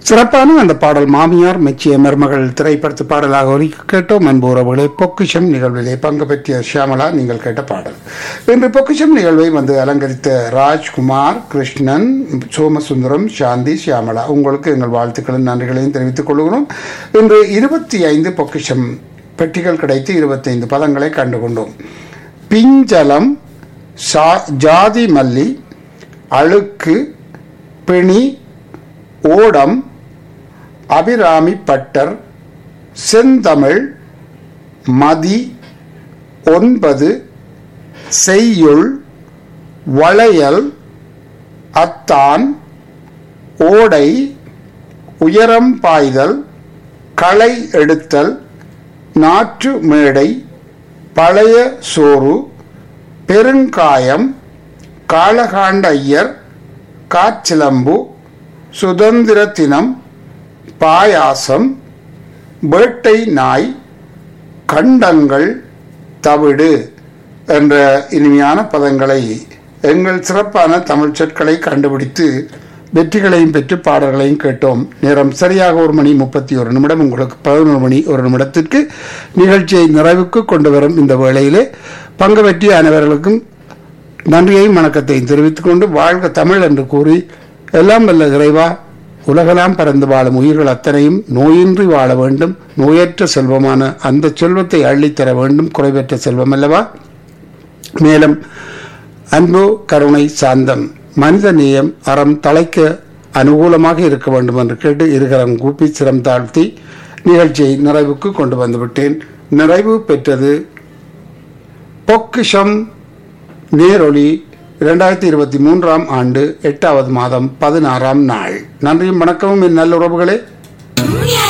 சிறப்பான அந்த பாடல் மாமியார் மெச்சிய மருமகள் திரைப்படத்து பாடலாக ஒலிக்க கேட்டோம் அன்பு உறவுகளே பொக்கிஷம் நிகழ்விலே பங்கு பெற்றிய ஷியாமலா நீங்கள் கேட்ட பாடல் இன்று பொக்கிஷம் நிகழ்வை வந்து அலங்கரித்த ராஜ்குமார் கிருஷ்ணன் சோமசுந்தரம் சாந்தி ஷியாமலா உங்களுக்கு எங்கள் வாழ்த்துக்களும் நன்றிகளையும் தெரிவித்துக் கொள்கிறோம் இன்று இருபத்தி ஐந்து பொக்கிஷம் பெட்டிகள் கிடைத்து இருபத்தைந்து பதங்களை கண்டுகொண்டோம் பிஞ்சலம் சா- ஜாதி மல்லி அழுக்கு பிணி ஓடம் அபிராமி பட்டர் செந்தமிழ் மதி ஒன்பது செய்யுள் வளையல் அத்தான் ஓடை உயரம் பாய்தல் களை எடுத்தல் நாற்று மேடை பழைய சோறு பெருங்காயம் காளகாண்ட ஐயர் காச்சிலம்பு சுதந்திர தினம் பாயாசம் வேட்டை நாய் கண்டங்கள் தவிடு என்ற இனிமையான பதங்களை எங்கள் சிறப்பான தமிழ் சொற்களை கண்டுபிடித்து வெற்றிகளையும் பெற்று பாடல்களையும் கேட்டோம் நேரம் சரியாக ஒரு மணி முப்பத்தி ஒரு நிமிடம் உங்களுக்கு பதினோரு மணி ஒரு நிமிடத்திற்கு நிகழ்ச்சியை நிறைவுக்கு கொண்டு வரும் இந்த வேளையிலே பங்கு பெற்றிய அனைவர்களுக்கும் நன்றியையும் வணக்கத்தையும் தெரிவித்துக் கொண்டு வாழ்க தமிழ் என்று கூறி எல்லாம் வல்ல இறைவா உலகெல்லாம் பறந்து வாழும் உயிர்கள் அத்தனையும் நோயின்றி வாழ வேண்டும் நோயற்ற செல்வமான அந்த செல்வத்தை அள்ளித்தர வேண்டும் குறைவற்ற செல்வம் அல்லவா மேலும் அன்பு கருணை சாந்தம் மனித நேயம் அறம் தலைக்க அனுகூலமாக இருக்க வேண்டும் என்று கேட்டு இருகரம் கூப்பி சிரம் தாழ்த்தி நிகழ்ச்சியை நிறைவுக்கு கொண்டு வந்துவிட்டேன் நிறைவு பெற்றது பொக்கிஷம் நேரொளி இரண்டாயிரத்தி இருபத்தி மூன்றாம் ஆண்டு எட்டாவது மாதம் பதினாறாம் நாள் நன்றியும் வணக்கமும் என் நல்லுறவுகளே